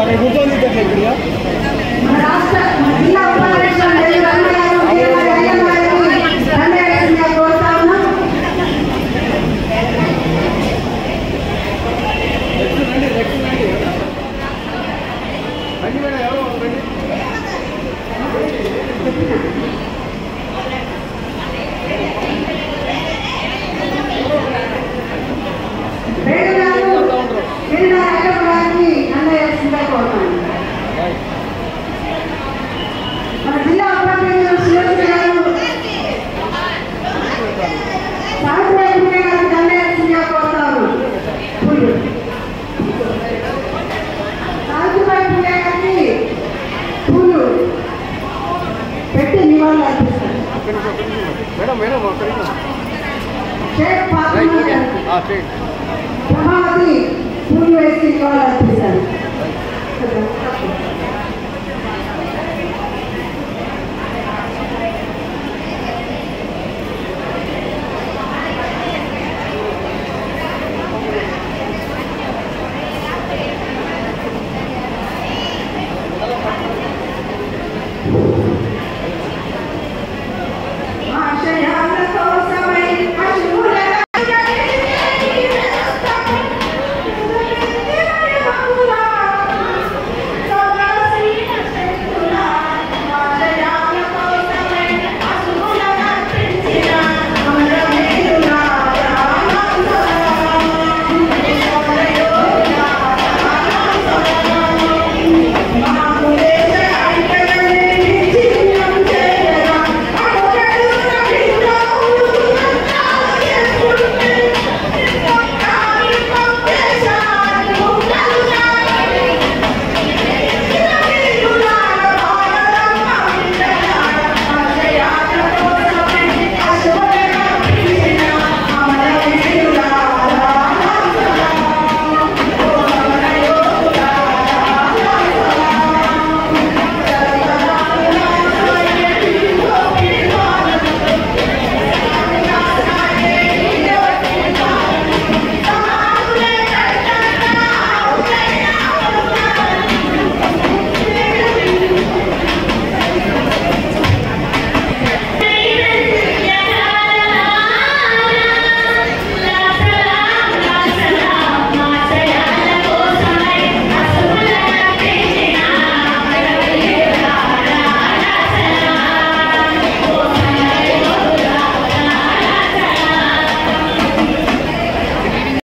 మన రాష్ట్ర మన జిల్లా ఉపాధ్యక్షులు రెడ్డి రమణ గారు, కేవలం అయ్యన్న గారిని దండయాల్సిందిగా కోరుతా ఉన్నాం. వేణు గారు, వేణు అయ్యన్న గారిని దండయాల్సిందిగా కోరుతాం మన జిల్లా ఉపాధ్యక్షులు సురేష్ గారు సావిత్రి పుణ్య గారు దండయాల్సిందిగా కోరుతారు పూలు సావిత్రిబాయి పుణ్య గారికి పూలు పెట్టి నివాళులు అర్పిస్తారు మేడం మేడం ఒక్క నిమిషం. షేక్ ఫాతిమా రైట్ ఓకే గారికి ఆ, చేయండి ప్రభావతి పూలు వేసి నివాళులు అర్పిస్తారు